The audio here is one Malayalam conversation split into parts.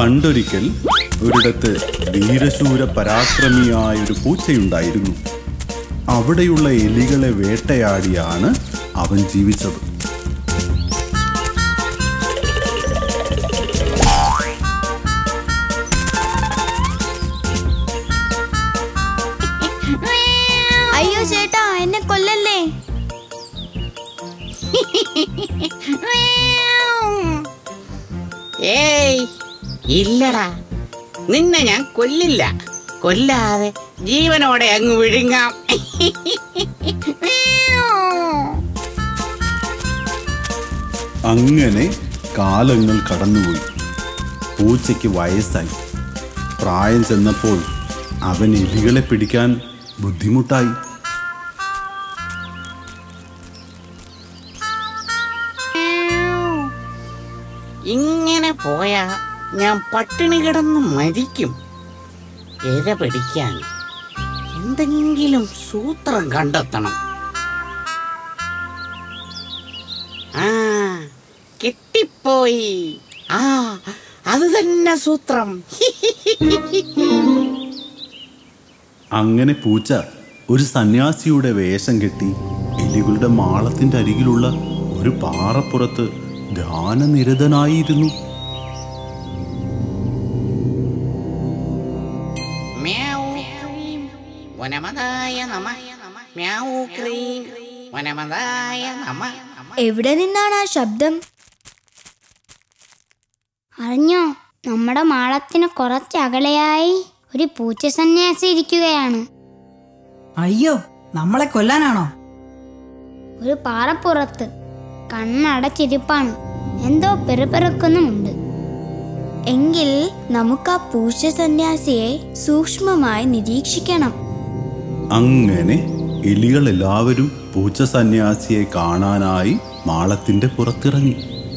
പണ്ടൊരിക്കൽ ഒരിടത്ത് വീരശൂര പരാക്രമിയായ ഒരു പൂച്ചയുണ്ടായിരുന്നു അവിടെയുള്ള എലികളെ വേട്ടയാടിയാണ് അവൻ ജീവിച്ചത് അയ്യോ ചേട്ടാ എന്നെ കൊല്ലല്ലേ ഏയ് ഇല്ലടാ നിന്നെ ഞാൻ കൊല്ലില്ല കൊല്ലാതെ ജീവനോടെ അങ്ങ് വിഴുങ്ങാം അങ്ങനെ കാലങ്ങൾ കടന്നുപോയി പൂച്ചയ്ക്ക് വയസ്സായി പ്രായം ചെന്നപ്പോൾ അവൻ എലികളെ പിടിക്കാൻ ബുദ്ധിമുട്ടായി ഇങ്ങനെ പോയാ ഞാൻ പട്ടിണി കിടന്ന് മരിക്കും ഇര പിടിക്കാൻ എന്തെങ്കിലും സൂത്രം കണ്ടെത്തണം ആ കിട്ടിപ്പോയി ആ അത് തന്നെ സൂത്രം അങ്ങനെ പൂച്ച ഒരു സന്യാസിയുടെ വേഷം കെട്ടി എലികളുടെ മാളത്തിന്റെ അരികിലുള്ള ഒരു പാറപ്പുറത്ത് ധ്യാനനിരതനായിരുന്നു മ്യാവൂ ക്രീം വനമതായ നമ മ്യാവൂ ക്രീം വനമതായ നമ എവിടെ നിന്നാണ് ആ ശബ്ദം അറിഞ്ഞോ നമ്മുടെ മാളത്തിന് കുറച്ച് അകലെയായി ഒരു പൂച്ച സന്യാസി ഇരിക്കുകയാണ് അയ്യോ നമ്മളെ കൊല്ലാനാണോ ഒരു പാറപ്പുറത്ത് കണ്ണടച്ചിരിപ്പാണ് എന്തോ പെറുപെറുക്കുന്നുമുണ്ട് എങ്കിൽ നമുക്ക് ആ പൂച്ച സന്യാസിയെ സൂക്ഷ്മമായി നിരീക്ഷിക്കണം അങ്ങനെ എലികൾ എല്ലാവരും പൂച്ച സന്യാസിയെ കാണാനായി മാളത്തിന്റെ പുറത്തിറങ്ങി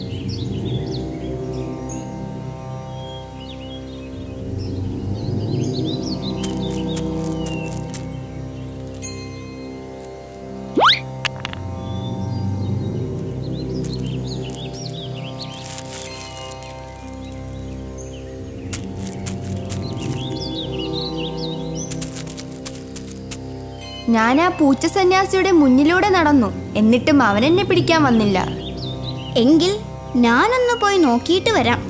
ഞാൻ ആ പൂച്ച സന്യാസിയുടെ മുന്നിലൂടെ നടന്നു എന്നിട്ടും അവൻ എന്നെ പിടിക്കാൻ വന്നില്ല എങ്കിൽ ഞാനൊന്ന് പോയി നോക്കിയിട്ട് വരാം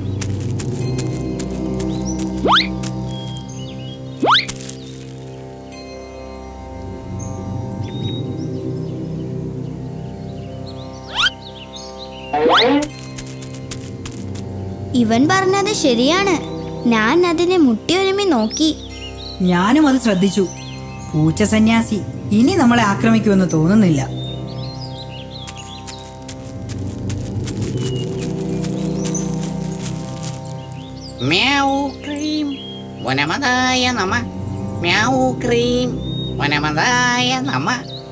ഇവൻ പറഞ്ഞത് ശരിയാണ് ഞാൻ അതിനെ മുട്ടിയൊരുമി നോക്കി ഞാനും അത് ശ്രദ്ധിച്ചു പൂച്ച സന്യാസി ഇനി നമ്മളെ ആക്രമിക്കുമെന്ന് തോന്നുന്നില്ല മ്യാവൂ ക്രീം വനമതായ നമ മ്യാവൂ ക്രീം വനമതായ നമ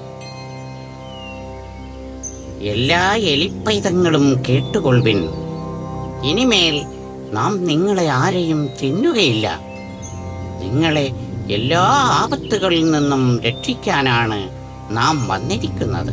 എല്ലാ എലിപ്പൈതങ്ങളും കേട്ടുകൊള്ളുവിൻ ഇനിമേൽ നാം നിങ്ങളെ ആരെയും തിന്നുകയില്ല നിങ്ങളെ എല്ലാ ആപത്തുകളിൽ നിന്നും രക്ഷിക്കാനാണ് നാം വന്നിരിക്കുന്നത്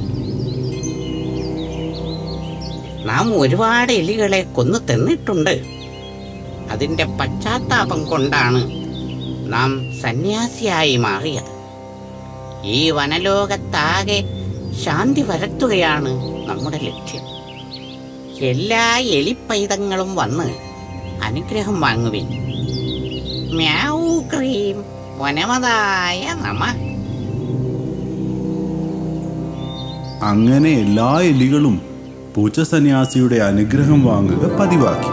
നാം ഒരുപാട് എലികളെ കൊന്നു തിന്നിട്ടുണ്ട് അതിന്റെ പശ്ചാത്താപം കൊണ്ടാണ് നാം സന്യാസിയായി മാറിയത് ഈ വനലോകത്താകെ ശാന്തി വരുത്തുകയാണ് നമ്മുടെ ലക്ഷ്യം എല്ലാ എലിപ്പൈതങ്ങളും വന്ന് അനുഗ്രഹം വാങ്ങുവിൻ മ്യാവൂ ക്രീം വനമതായ നമ അങ്ങനെ എല്ലാ എലികളും പൂച്ച സന്യാസിയുടെ അനുഗ്രഹം വാങ്ങുക പതിവാക്കി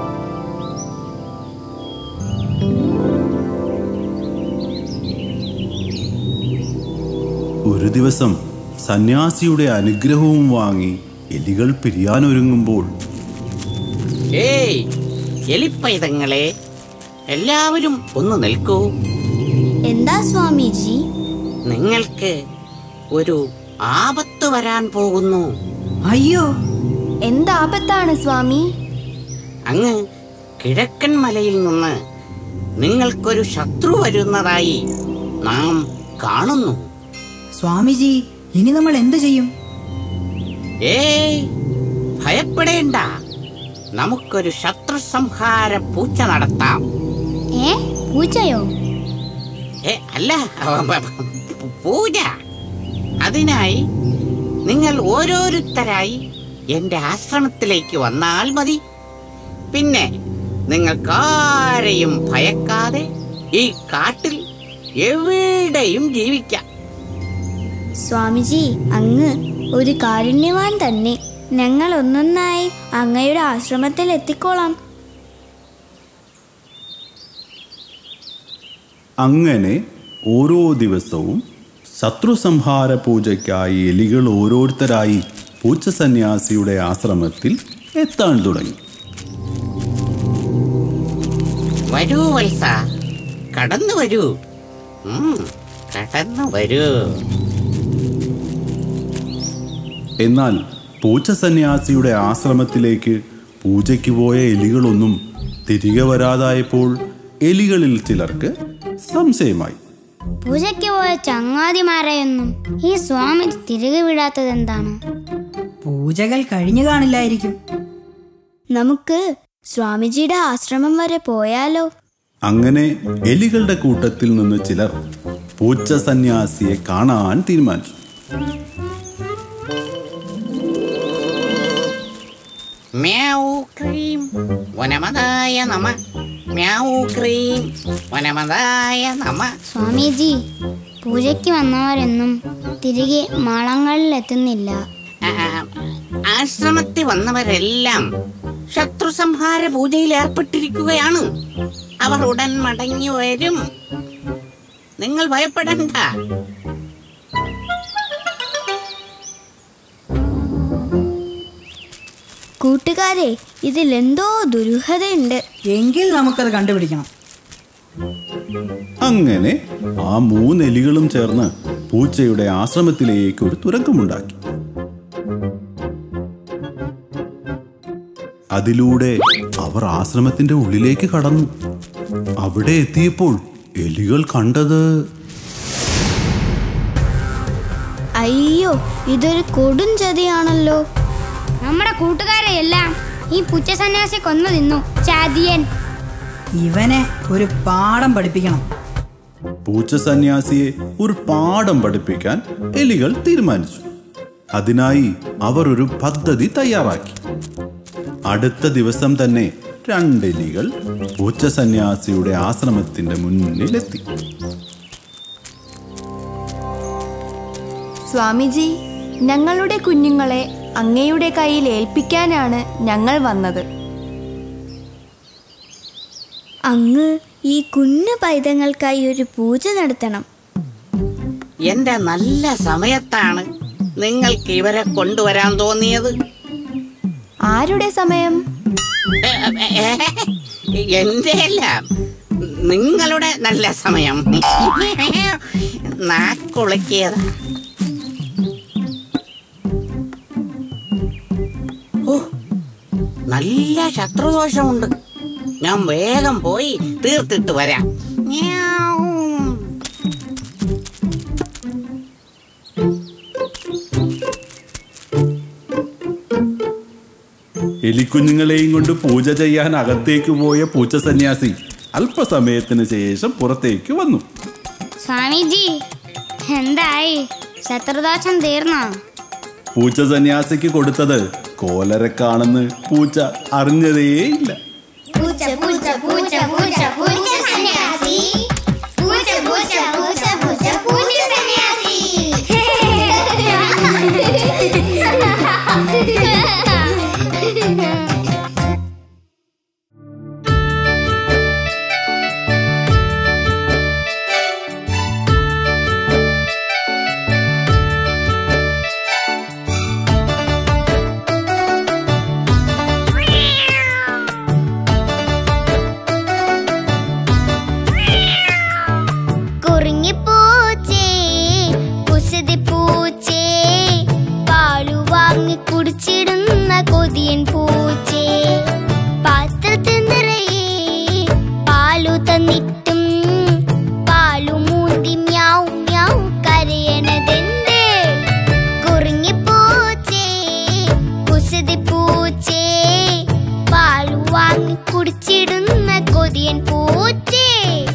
ഒരു ദിവസം സന്യാസിയുടെ അനുഗ്രഹവും വാങ്ങി എലികൾ പിരിയാനൊരുങ്ങുമ്പോൾ ഏയ് എലിപ്പൈതങ്ങളെ എല്ലാവരും ഒന്ന് നിൽക്കൂ എന്താ സ്വാമിജി നിങ്ങൾക്ക് ഒരു ആപത്ത് വരാൻ പോകുന്നു അയ്യോ എന്താപത്താണ് സ്വാമി അങ്ങ് കിഴക്കൻ മലയിൽ നിന്ന് നിങ്ങൾക്കൊരു ശത്രു വരുന്നതായി നാം കാണുന്നു സ്വാമിജി ഇനി നമ്മൾ എന്ത് ചെയ്യും ഏയ് ഭയപ്പെടേണ്ട നമുക്കൊരു ശത്രു സംഹാര പൂച്ച നടത്താം ഏ പൂച്ചയോ ഏ അല്ല പൂജ അതിനായി നിങ്ങൾ ഓരോരുത്തരായി എന്റെ ആശ്രമത്തിലേക്ക് വന്നാൽ മതി പിന്നെ നിങ്ങൾക്കാരെയും ഭയക്കാതെ ഈ കാട്ടിൽ എവിടെയും ജീവിക്കാം സ്വാമിജി അങ്ങ് ഒരു കാരുണ്യവാൻ തന്നെ ഞങ്ങൾ ഒന്നൊന്നായി അങ്ങയുടെ ആശ്രമത്തിൽ എത്തിക്കോളാം അങ്ങനെ ഓരോ ദിവസവും ശത്രു സംഹാര പൂജയ്ക്കായി എലികൾ ഓരോരുത്തരായി പൂച്ച സന്യാസിയുടെ ആശ്രമത്തിൽ എത്താൻ തുടങ്ങി വരൂ വത്സ കടന്നു വരൂ ഉം, കടന്നു വരൂ എന്നാൽ പൂച്ച സന്യാസിയുടെ ആശ്രമത്തിലേക്ക് പൂജയ്ക്ക് പോയ എലികളൊന്നും തിരികെ വരാതായപ്പോൾ എലികളിൽ ചിലർക്ക് സംശയമായി പൂജയ്ക്ക് പോയ ചങ്ങാതിമാരെയൊന്നും ഈ സ്വാമി തിരികെ വിടാത്തത് എന്താണ് പൂജകൾ കഴിഞ്ഞു കാണില്ലായിരിക്കും നമുക്ക് സ്വാമിജിയുടെ ആശ്രമം വരെ പോയാലോ അങ്ങനെ എലികളുടെ കൂട്ടത്തിൽ നിന്ന് ചിലർ പൂച്ച സന്യാസിയെ കാണാൻ തീരുമാനിച്ചു മ്യാവൂ ക്രീം വനമതായ നമ മ്യാവൂ ക്രീം വനമതായ നമ സ്വാമിജി പൂജയ്ക്ക് വന്നവരെന്നും തിരികെ മാളങ്ങളിൽ എത്തുന്നില്ല ആ, ആശ്രമത്തിൽ വന്നവരെല്ലാം ശത്രു സംഹാര പൂജയിൽ ഏർപ്പെട്ടിരിക്കുകയാണ് അവർ ഉടൻ മടങ്ങി വരും നിങ്ങൾ ഭയപ്പെടണ്ട കൂട്ടുകാരെ ഇതിലെന്തോ ദുരൂഹതയുണ്ട് എങ്കിൽ നമുക്കത് കണ്ടുപിടിക്കണം അങ്ങനെ ആ മൂന്ന് എലികളും ചേർന്ന് പൂച്ചയുടെ ആശ്രമത്തിലേക്ക് ഒരു തുരങ്കമുണ്ടാക്കി അതിലൂടെ അവർ ആശ്രമത്തിന്റെ ഉള്ളിലേക്ക് കടന്നു അവിടെ എത്തിയപ്പോൾ എലികൾ കണ്ടത് അയ്യോ ഇതൊരു കൊടും ചതിയാണല്ലോ നമ്മുടെ കൂട്ടുകാരെ എല്ലാം ഈ പുച്ച സന്യാസി കൊന്നു തിന്നു ചാതിയൻ ഇവനെ ഒരു പാഠം പഠിപ്പിക്കണം പൂച്ച സന്യാസിയെ ഒരു പാഠം പഠിപ്പിക്കാൻ എലികൾ തീരുമാനിച്ചു അതിനായി അവർ ഒരു പദ്ധതി തയ്യാറാക്കി അടുത്ത ദിവസം തന്നെ രണ്ടെലികൾ പൂച്ച സന്യാസിയുടെ ആശ്രമത്തിന്റെ മുന്നിലെത്തി സ്വാമിജി ഞങ്ങളുടെ കുഞ്ഞുങ്ങളെ അങ്ങയുടെ കയ്യിൽ ഏൽപ്പിക്കാനാണ് ഞങ്ങൾ വന്നത് അങ്ങ് ഈ കുഞ്ഞു പൈതങ്ങൾക്കായി ഒരു പൂജ നടത്തണം എന്റെ നല്ല സമയത്താണ് നിങ്ങൾക്ക് ഇവരെ കൊണ്ടുവരാൻ തോന്നിയത് ആരുടെ സമയം ഏ, ഏ, ഏ, എന്റെ അല്ല നിങ്ങളുടെ നല്ല സമയം നാക്കുളക്കിയതാ ഓ നല്ല ശത്രുദോഷമുണ്ട് ഞാൻ വേഗം പോയി തീർത്തിട്ട് വരാം മ്യാവ്. എലിക്കുഞ്ഞുങ്ങളെയും കൊണ്ട് പൂജ ചെയ്യാൻ അകത്തേക്ക് പോയ പൂച്ച സന്യാസി അല്പസമയത്തിന് ശേഷം പുറത്തേക്ക് വന്നു സ്വാമിജി എന്തായി ശത്രുദോഷം തീർന്നോ പൂച്ച സന്യാസിക്ക് കൊടുത്തത് കോലരക്കാണെന്ന് പൂച്ച അറിഞ്ഞതേയില്ല പൂച്ച പൂച്ച പൂച്ച പൂച്ച പൂച്ച സന്യാസി പൂച്ച പൂച്ച പൂച്ച പൂച്ച പൂച്ച സന്യാസി കുടിച്ചിടുന്ന കൊതിയൻ പൂച്ചേ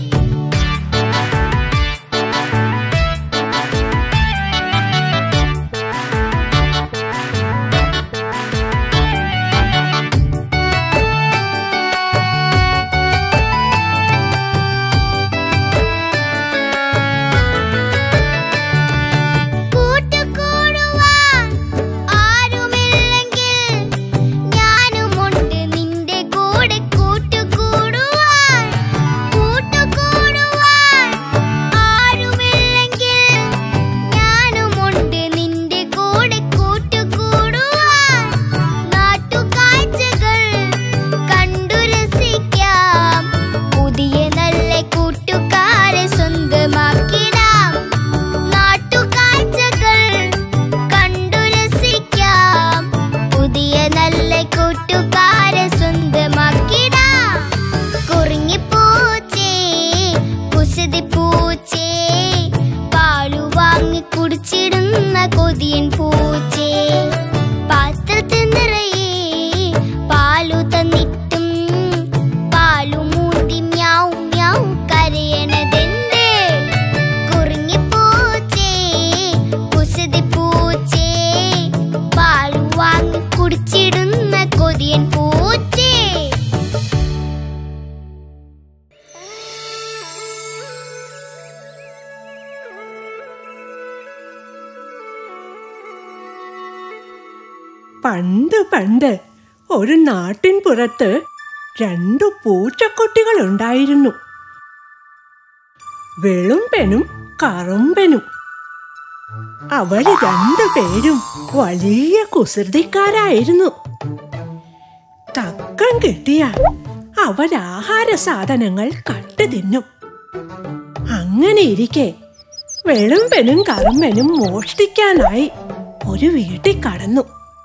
കൂട്ടുകൂടുവാൻ ആരുമില്ലെങ്കിൽ ഞാനുമുണ്ട് നിന്റെ കൂടെ കൂട്ടുകൂടുവാൻ കൂട്ടുകൂടുവാൻ ആരുമില്ലെങ്കിൽ ഞാനുമുണ്ട് നിന്റെ കൂടെ കൂട്ടുകൂടുവാൻ നാട്ടുകാഴ്ചകൾ കണ്ടു രസിക്കാം പുതിയ നല്ല കൂട്ടുകാരെ സ്വന്തമാക്കിടാം നാട്ടുകാഴ്ചകൾ കണ്ടു രസിക്കാം പുതിയ നല്ല കൂട്ടുകാരെ സ്വന്തമാക്കിടാം കുറുങ്ങിപ്പൂച്ചേ കുസൃതി പൂച്ചേ പാലു വാങ്ങി കുടിച്ചിടുന്ന കൊതിയൻ പൂച്ചേ പാത്രത്തിൽ നിറയെ പാലു തന്നിട്ടും പാലു മൂടി മ്യാവ് മ്യാവ് കരയണതെന്തേ കുറുങ്ങിപ്പൂച്ചേ കുസൃതി പൂച്ചേ പാലു വാങ്ങി കുടിച്ചിടുന്ന കൊതിയൻ പൂച്ചേ പണ്ട് പണ്ട് ഒരു നാട്ടിൻ പുറത്ത് രണ്ടു പൂച്ചക്കുട്ടികൾ ഉണ്ടായിരുന്നു വെളുമ്പനും കറുമ്പനും അവര് രണ്ടുപേരും വലിയ കുസൃതിക്കാരായിരുന്നു തക്കം കിട്ടിയ അവരാഹാര സാധനങ്ങൾ കട്ടു തിന്നും അങ്ങനെ ഇരിക്കെ വെളുമ്പനും കറുമ്പനും മോഷ്ടിക്കാനായി ഒരു വീട്ടിൽ കടന്നു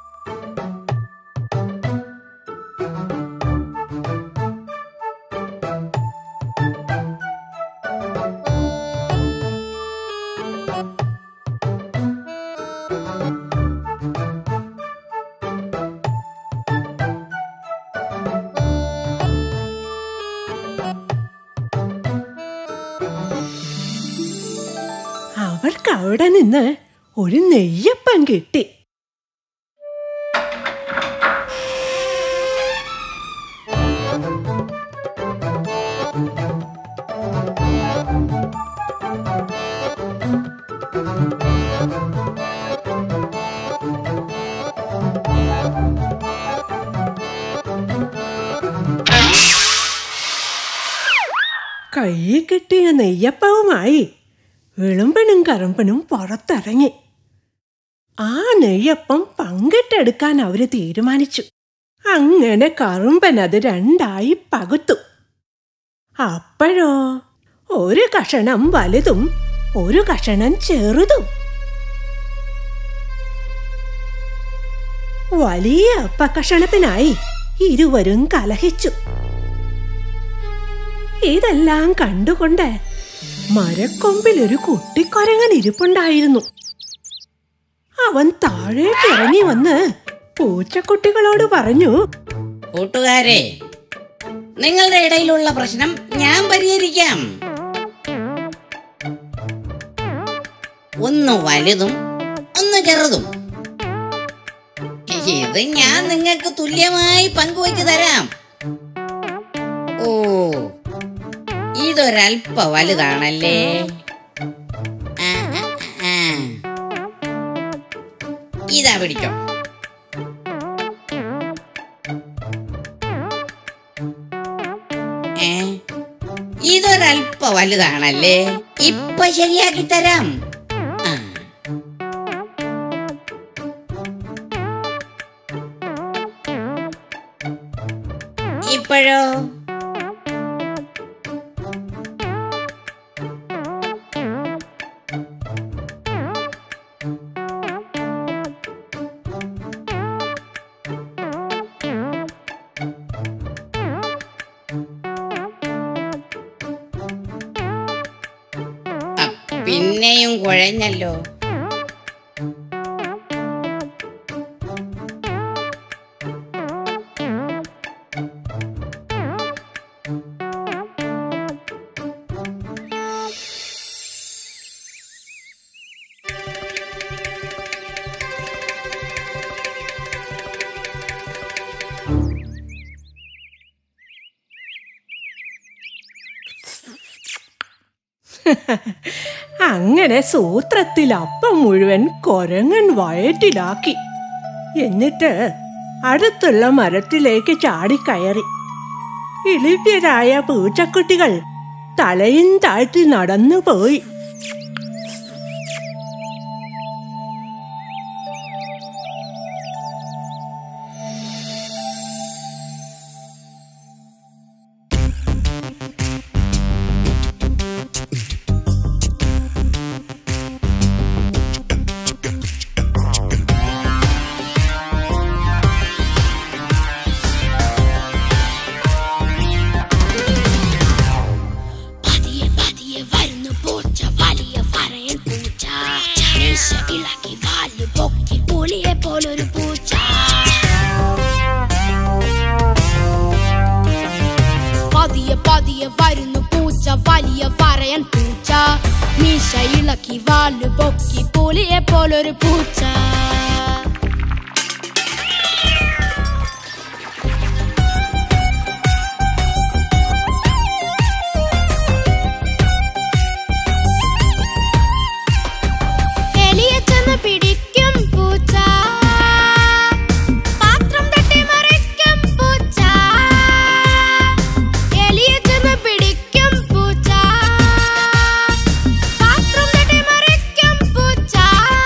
അവർക്ക് അവിടെ നിന്ന് ഒരു നെയ്യപ്പം കിട്ടി കയ്യിൽ കിട്ടിയ നെയ്യപ്പവുമായി വിളുമ്പനും കറുമ്പനും പുറത്തിറങ്ങി ആ നെയ്യപ്പം പങ്കിട്ടെടുക്കാൻ അവര് തീരുമാനിച്ചു അങ്ങനെ കറുമ്പൻ അത് രണ്ടായി പകുത്തു അപ്പോഴോ ഒരു കഷണം വലുതും ഒരു കഷണം ചെറുതും വലിയ അപ്പക്കഷണത്തിനായി ഇരുവരും കലഹിച്ചു ഇതെല്ലാം കണ്ടുകൊണ്ട് മരക്കൊമ്പിൽ ഒരു കുട്ടിക്കൊരങ്ങൻ ഇരിപ്പുണ്ടായിരുന്നു അവൻ താഴേക്ക് ഇറങ്ങി വന്ന് പൂച്ചക്കുട്ടികളോട് പറഞ്ഞു കൂട്ടുകാരെ നിങ്ങളുടെ ഇടയിലുള്ള പ്രശ്നം ഞാൻ പരിഹരിക്കാം ഒന്ന് വലുതും ഒന്ന് ചെറുതും ഇത് ഞാൻ നിങ്ങൾക്ക് തുല്യമായി പങ്കുവയ്ച്ചു തരാം ഓ ഇതൊരൽപ്പ വലുതാണല്ലേ ആ, ആ, ആ. ഇതാ പിടിച്ചോ ഏ ഇതൊരൽപ്പ വലുതാണല്ലേ ഇപ്പൊ ശരിയാക്കി തരാം ആ. ഇപ്പോഴോ അ, പിന്നെയും കുഴഞ്ഞല്ലോ അങ്ങനെ സൂത്രത്തിൽ അപ്പം മുഴുവൻ കൊരങ്ങൻ വയറ്റിലാക്കി എന്നിട്ട് അടുത്തുള്ള മരത്തിലേക്ക് ചാടിക്കയറി ഇളിപ്യരായ പൂച്ചക്കുട്ടികൾ തലയും താഴ്ത്തി നടന്നു പോയി പതിയെ പതിയെ വരുന്നു പൂച്ച വലിയ ഫറയൻ പൂച്ച മീശ ഇളക്കി വാല് പൊക്കി പുലിയെ പോലൊരു പൂച്ച പതിയെ പതിയെ വരുന്നു പൂച്ച വലിയ ഫറയൻ പൂച്ച മീശ ഇളക്കി വാല് പൊക്കി പുലിയെ പോലൊരു പൂച്ച എലിയെ ചെന്ന് പിടിക്കും പൂച്ച പാത്രം തട്ടി മറിക്കും പൂച്ച എലിയെ ചെന്ന് പിടിക്കും പൂച്ച പാത്രം തട്ടി മറിക്കും പൂച്ച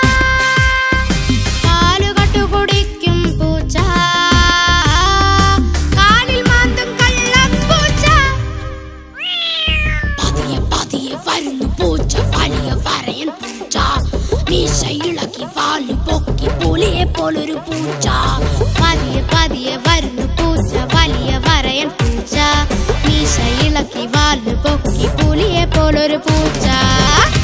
പാലുകട്ടു കുടിക്കും പൂച്ച കാലിൽ മാന്തും കള്ളപ്പൂച്ച പതിയെ പതിയെ വരുന്നു പൂച്ച വലിയ വരയൻ പൂച്ച മീശ ഇളക്കി വാല് പൊക്കി പുലിയെ പോലൊരു പൂച്ച പതിയെ പതിയെ വരുന്നു പൂച്ച വലിയ വരയൻ പൂച്ച മീശ ഇളക്കി വാല് പൊക്കി പുലിയെ പോലൊരു പൂച്ച